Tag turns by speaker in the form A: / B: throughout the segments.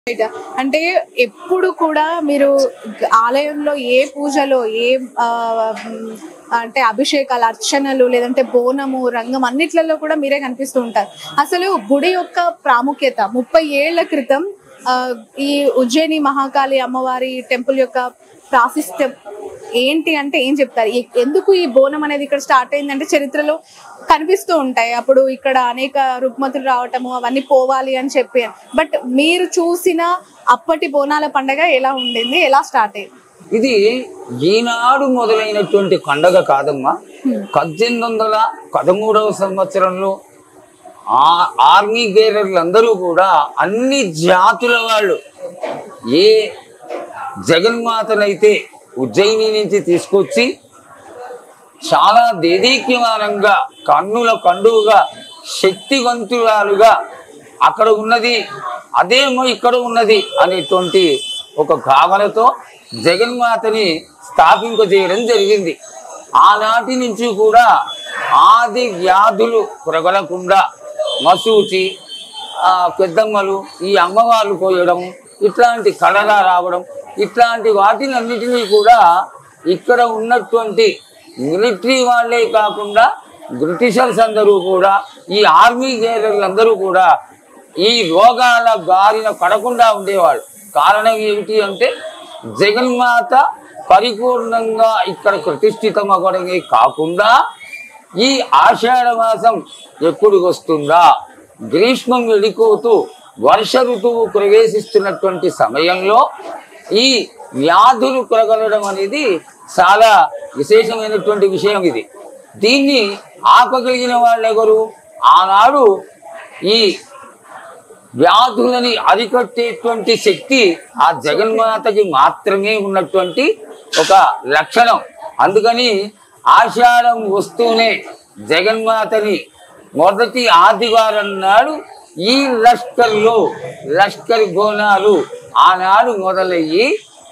A: Right. అంటే ఎప్పుడు కూడా మీరు ఆలయంలో ఏ పూజలో ఏ ఆ, మ్, అంటే అభిషేకాలు అర్చనలు లేదంటే బోనము రంగం అన్నిట్లలో కూడా మీరే కనిపిస్తూ ఉంటారు అసలు గుడి యొక్క ప్రాముఖ్యత ముప్పై ఏళ్ల క్రితం ఆ, ఈ ఉజ్జయిని మహాకాళి అమ్మవారి టెంపుల్ యొక్క ప్రాశిస్త్యం ఏంటి అంటే ఏం చెప్తారు ఎ- ఎందుకు ఈ బోనం అనేది ఇక్కడ స్టార్ట్ అయిందంటే చరిత్రలో కనిపిస్తూ ఉంటాయి అప్పుడు ఇక్కడ అనేక రుగ్మతులు రావటము అవన్నీ పోవాలి అని చెప్పి బట్ మీరు చూసిన అప్పటి బోనాల పండగ ఎలా ఉండింది ఎలా స్టార్ట్ అయింది
B: ఇది ఈనాడు మొదలైనటువంటి పండగ కాదమ్మా పద్దెనిమిది వందల పదమూడవ సంవత్సరంలో ఆ ఆర్మీ గేరర్లందరూ కూడా అన్ని జాతుల వాళ్ళు ఏ జగన్మాతనైతే ఉజ్జయిని నుంచి తీసుకొచ్చి చాలా దేదీక్యమానంగా కన్నుల కండువుగా శక్తివంతురాలుగా అక్కడ ఉన్నది అదేమో ఇక్కడ ఉన్నది అనేటువంటి ఒక భావనతో జగన్మాతని స్థాపింపజేయడం జరిగింది ఆనాటి నుంచి కూడా ఆది వ్యాధులు ప్రబలకుండా మసూచి ఆ పెద్దమ్మలు ఈ అమ్మవార్లు పోయడం ఇట్లాంటి కళగా రావడం ఇట్లాంటి వాటినన్నిటినీ కూడా ఇక్కడ ఉన్నటువంటి మిలిటరీ వాళ్ళే కాకుండా బ్రిటిషర్స్ అందరూ కూడా ఈ ఆర్మీ గేరర్లందరూ కూడా ఈ రోగాల బారిన పడకుండా ఉండేవాళ్ళు కారణం ఏమిటి అంటే జగన్మాత పరిపూర్ణంగా ఇక్కడ ప్రతిష్ఠితం అవ్వడమే కాకుండా ఈ ఆషాఢ మాసం ఎప్పుడు వస్తుందా గ్రీష్మం వెళ్ళిపోతూ వర్ష ఋతువు ప్రవేశిస్తున్నటువంటి సమయంలో ఈ వ్యాధులు ప్రగలడం అనేది చాలా విశేషమైనటువంటి విషయం ఇది దీన్ని ఆపగలిగిన వాళ్ళెవరు ఆనాడు ఈ వ్యాధులని అరికట్టేటువంటి శక్తి ఆ జగన్మాతకి మాత్రమే ఉన్నటువంటి ఒక లక్షణం అందుకని ఆషాఢం వస్తూనే జగన్మాతని మొదటి ఆదివారం నాడు ఈ లష్కర్లో లష్కర్ బోనాలు ఆనాడు మొదలయ్యి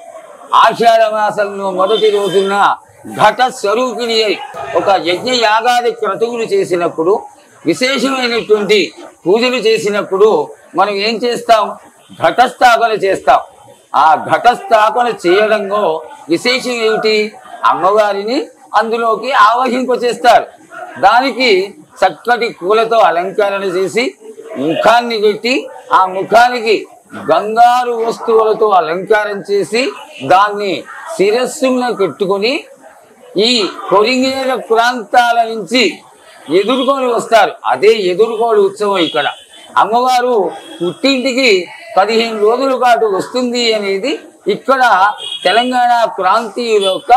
B: ఆషాఢ మాసంలో మొదటి రోజున ఘట స్వరూపిణి అయి ఒక యజ్ఞ యాగాది క్రతువులు చేసినప్పుడు విశేషమైనటువంటి పూజలు చేసినప్పుడు మనం ఏం చేస్తాం ఘటస్థాపన చేస్తాం ఆ ఘటస్థాపన చేయడంలో విశేషం ఏమిటి అమ్మవారిని అందులోకి ఆవహింపచేస్తారు దానికి చక్కటి పూలతో అలంకరణ చేసి ముఖాన్ని పెట్టి ఆ ముఖానికి బంగారు వస్తువులతో అలంకారం చేసి దాన్ని శిరస్సున పెట్టుకొని ఈ కొరింగేర ప్రాంతాల నుంచి ఎదుర్కొని వస్తారు అదే ఎదుర్కోడు ఉత్సవం ఇక్కడ అమ్మవారు పుట్టింటికి పదిహేను రోజుల పాటు వస్తుంది అనేది ఇక్కడ తెలంగాణ ప్రాంతీయుల యొక్క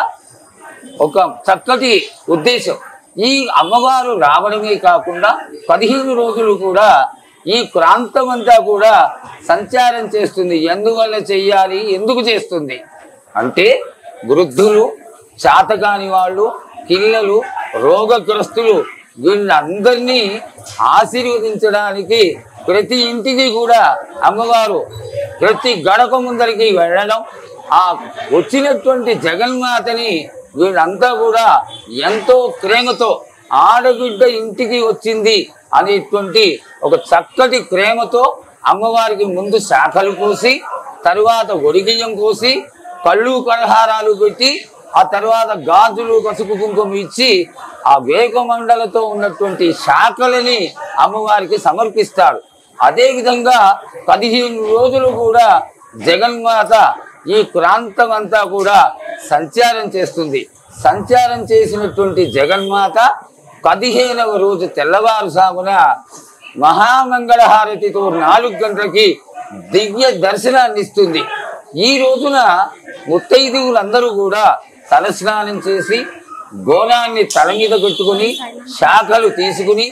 B: ఒక చక్కటి ఉద్దేశం ఈ అమ్మవారు రావడమే కాకుండా పదిహేను రోజులు కూడా ఈ ప్రాంతం అంతా కూడా సంచారం చేస్తుంది ఎందువల్ల చెయ్యాలి ఎందుకు చేస్తుంది అంటే వృద్ధులు చాతకాని వాళ్ళు పిల్లలు రోగగ్రస్తులు వీళ్ళందరినీ ఆశీర్వదించడానికి ప్రతి ఇంటికి కూడా అమ్మవారు ప్రతి గడప ముందరికి వెళ్ళడం ఆ వచ్చినటువంటి జగన్మాతని వీళ్ళంతా కూడా ఎంతో ప్రేమతో ఆడబిడ్డ ఇంటికి వచ్చింది అనేటువంటి ఒక చక్కటి ప్రేమతో అమ్మవారికి ముందు శాఖలు పోసి తరువాత ఒడిగియం పోసి కళ్ళు కలహారాలు పెట్టి ఆ తర్వాత గాజులు పసుపు కుంకుమ ఇచ్చి ఆ వేగమండలతో ఉన్నటువంటి శాఖలని అమ్మవారికి సమర్పిస్తారు అదే విధంగా పదిహేను రోజులు కూడా జగన్మాత ఈ ప్రాంతం అంతా కూడా సంచారం చేస్తుంది సంచారం చేసినటువంటి జగన్మాత పదిహేనవ రోజు తెల్లవారుసామున మహామంగళహారతితో నాలుగు గంటలకి దివ్య దర్శనాన్ని ఇస్తుంది ఈ రోజున ముత్తైదువులందరూ కూడా తలస్నానం చేసి గోనాన్ని తల మీద పెట్టుకుని శాఖలు తీసుకుని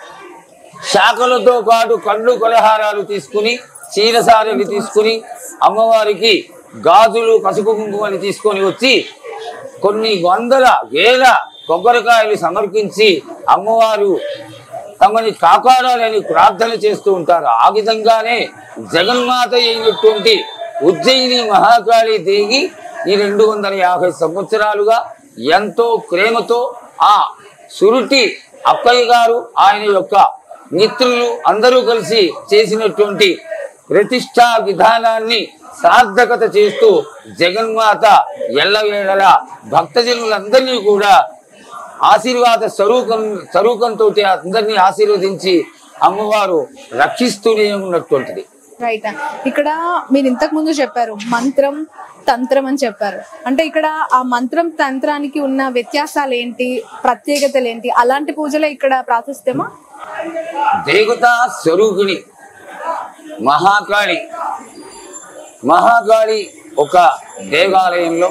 B: శాఖలతో పాటు కళ్ళు కొలహారాలు తీసుకుని చీరసారలు తీసుకుని అమ్మవారికి గాజులు పసుపు కుంకుమని తీసుకొని వచ్చి కొన్ని వందల వేల కొబ్బరికాయలు సమర్పించి అమ్మవారు తమని కాపాడాలని ప్రార్థన చేస్తూ ఉంటారు ఆ విధంగానే జగన్మాత అయినటువంటి ఉజ్జయిని మహాకాళి దేవి ఈ రెండు వందల యాభై సంవత్సరాలుగా ఎంతో ప్రేమతో ఆ సురుటి అక్కయ్య గారు ఆయన యొక్క మిత్రులు అందరూ కలిసి చేసినటువంటి ప్రతిష్టా విధానాన్ని సార్థకత చేస్తూ జగన్మాత ఎల్లవేళలా భక్తజనులందరినీ కూడా ఆశీర్వాద స్వరూపం స్వరూపంతో అందరినీ ఆశీర్వదించి అమ్మవారు రక్షిస్తూనే ఉన్నటువంటిది
A: రైట్ ఇక్కడ మీరు ఇంతకు ముందు చెప్పారు మంత్రం తంత్రం అని చెప్పారు అంటే ఇక్కడ ఆ మంత్రం తంత్రానికి ఉన్న వ్యత్యాసాలు ఏంటి ప్రత్యేకతలు ఏంటి అలాంటి పూజలే ఇక్కడ ప్రార్థిస్తేమా
B: దేవతా స్వరూపిణి మహాకాళి మహాకాళి ఒక దేవాలయంలో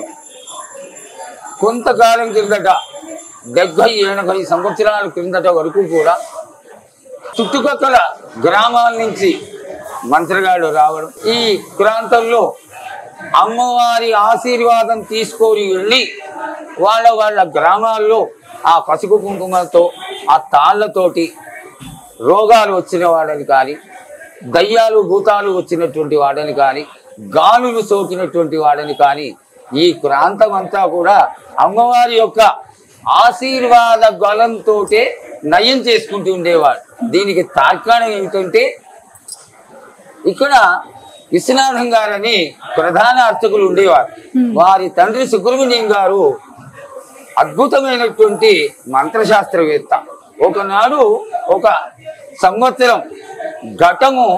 B: కొంతకాలం క్రిందట డెబ్బై ఎనభై సంవత్సరాల క్రిందట వరకు కూడా చుట్టుపక్కల గ్రామాల నుంచి మంత్రగాడు రావడం ఈ ప్రాంతంలో అమ్మవారి ఆశీర్వాదం తీసుకొని వెళ్ళి వాళ్ళ వాళ్ళ గ్రామాల్లో ఆ పసుపు కుంకుమలతో ఆ తాళ్ళతోటి రోగాలు వచ్చిన వాడని కానీ దయ్యాలు భూతాలు వచ్చినటువంటి వాడని కానీ గాలులు సోకినటువంటి వాడని కానీ ఈ ప్రాంతం అంతా కూడా అమ్మవారి యొక్క ఆశీర్వాద గలంతో నయం చేసుకుంటూ ఉండేవాడు దీనికి తార్కాణం ఏమిటంటే ఇక్కడ విశ్వనాథం గారని ప్రధాన అర్చకులు ఉండేవారు వారి తండ్రి సుబ్రహ్మణ్యం గారు అద్భుతమైనటువంటి మంత్రశాస్త్రవేత్త ఒకనాడు ఒక సంవత్సరం ఘటము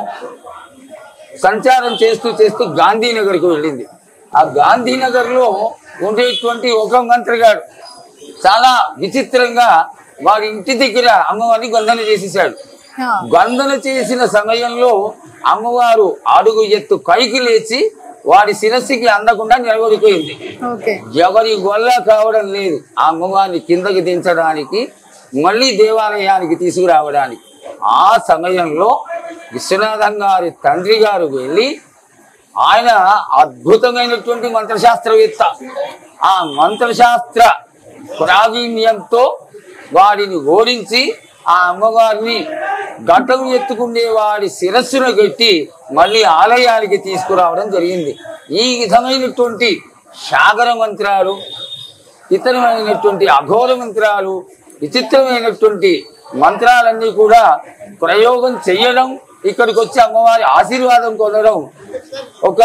B: సంచారం చేస్తూ చేస్తూ గాంధీనగర్కు వెళ్ళింది ఆ గాంధీనగర్లో ఉండేటువంటి ఒక మంత్రిగాడు చాలా విచిత్రంగా వారి ఇంటి దగ్గర అమ్మవారిని గొందన చేసేసాడు
A: ఆ,
B: గంధన చేసిన సమయంలో అమ్మవారు అడుగు ఎత్తు పైకి లేచి వారి శిరస్సుకి అందకుండా నిలబడిపోయింది
A: ఓకే
B: ఎవరి వల్ల కావడం లేదు ఆ అమ్మవారిని కిందకి దించడానికి మళ్ళీ దేవాలయానికి తీసుకురావడానికి ఆ సమయంలో విశ్వనాథం గారి తండ్రి గారు వెళ్ళి ఆయన అద్భుతమైనటువంటి మంత్రశాస్త్రవేత్త ఆ మంత్రశాస్త్ర ప్రావీణ్యంతో వాడిని ఓడించి ఆ అమ్మవారిని ఘటం ఎత్తుకునే వాడి శిరస్సును కట్టి మళ్ళీ ఆలయానికి తీసుకురావడం జరిగింది ఈ విధమైనటువంటి సాగర మంత్రాలు ఇతరమైనటువంటి అఘోర మంత్రాలు విచిత్రమైనటువంటి మంత్రాలన్నీ కూడా ప్రయోగం చెయ్యడం ఇక్కడికి వచ్చి అమ్మవారి ఆశీర్వాదం పొందడం ఒక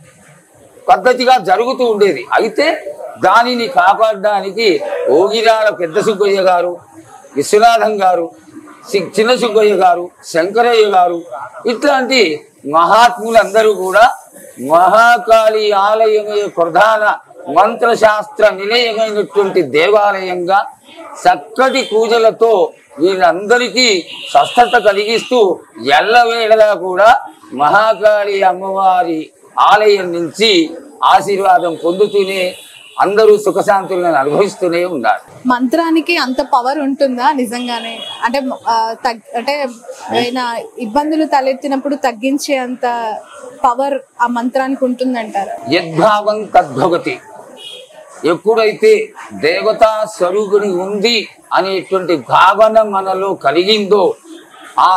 B: పద్ధతిగా జరుగుతూ ఉండేది అయితే దానిని కాపాడడానికి ఓగిరాల పెద్ద సుబ్బయ్య గారు విశ్వనాథం గారు సి- చిన్న సుబ్బయ్య గారు శంకరయ్య గారు ఇట్లాంటి మహాత్ములందరూ కూడా మహాకాళి ఆలయమే ప్రధాన మంత్రశాస్త్ర నిలయమైనటువంటి దేవాలయంగా చక్కటి పూజలతో వీళ్ళందరికీ స్వస్థత కలిగిస్తూ ఎల్లవేళలా కూడా మహాకాళి అమ్మవారి ఆలయం నుంచి ఆశీర్వాదం పొందుతూనే అందరూ సుఖశాంతులను అనుభవిస్తూనే ఉన్నారు
A: మంత్రానికి అంత పవర్ ఉంటుందా నిజంగానే అంటే ఆ, తగ్- అంటే ఏమైనా ఇబ్బందులు తలెత్తినప్పుడు తగ్గించే అంత పవర్ ఆ మంత్రానికి ఉంటుందంటారు
B: యద్భావం తద్భవతి ఎప్పుడైతే దేవతా స్వరూపుని ఉంది అనేటువంటి భావన మనలో కలిగిందో ఆ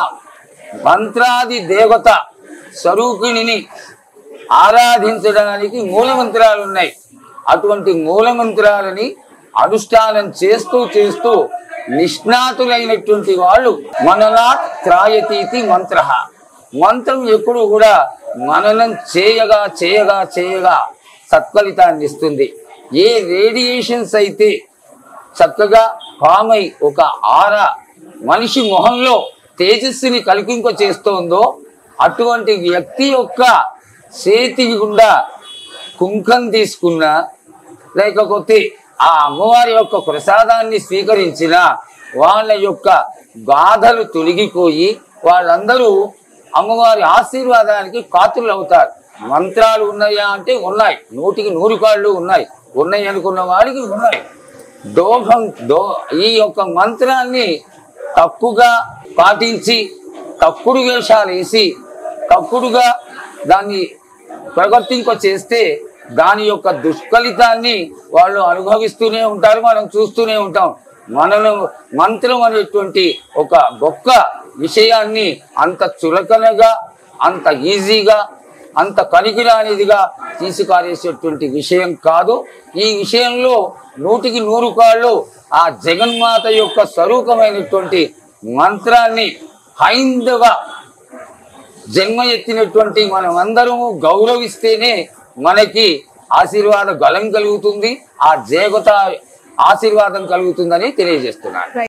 B: మంత్రాది దేవత స్వరూపిణిని ఆరాధించడానికి మూల మంత్రాలు ఉన్నాయి అటువంటి మూల మంత్రాలని అనుష్ఠానం చేస్తూ చేస్తూ నిష్ణాతులైనటువంటి వాళ్ళు మననాత్ త్రాయతీతి మంత్ర మంత్రం ఎప్పుడు కూడా మననం చేయగా చేయగా చేయగా సత్ఫలితాన్ని ఇస్తుంది ఏ రేడియేషన్స్ అయితే చక్కగా పామై ఒక ఆర మనిషి మొహంలో తేజస్సుని కల్పింప చేస్తోందో అటువంటి వ్యక్తి యొక్క చేతి గుండా కుంకం తీసుకున్నా లేకపోతే ఆ అమ్మవారి యొక్క ప్రసాదాన్ని స్వీకరించిన వాళ్ళ యొక్క బాధలు తొలగిపోయి వాళ్ళందరూ అమ్మవారి ఆశీర్వాదానికి కాతులు అవుతారు మంత్రాలు ఉన్నాయా అంటే ఉన్నాయి నూటికి నూరు కాళ్ళు ఉన్నాయి ఉన్నాయి అనుకున్న వాడికి ఉన్నాయి దోహం దో ఈ యొక్క మంత్రాన్ని తప్పుగా పాటించి తప్పుడు వేషాలు వేసి తప్పుడుగా దాన్ని ప్రవర్తింప చేస్తే దాని యొక్క దుష్ఫలితాన్ని వాళ్ళు అనుభవిస్తూనే ఉంటారు మనం చూస్తూనే ఉంటాం మనను మంత్రం అనేటువంటి ఒక గొప్ప విషయాన్ని అంత చులకనగా అంత ఈజీగా అంత కనికిరానిదిగా తీసుకారేసేటువంటి విషయం కాదు ఈ విషయంలో నూటికి నూరు కాళ్ళు ఆ జగన్మాత యొక్క స్వరూపమైనటువంటి మంత్రాన్ని హైందవ జన్మ ఎత్తినటువంటి మనం అందరము గౌరవిస్తేనే మనకి ఆశీర్వాద బలం కలుగుతుంది ఆ దేవత ఆశీర్వాదం కలుగుతుందని తెలియజేస్తున్నాను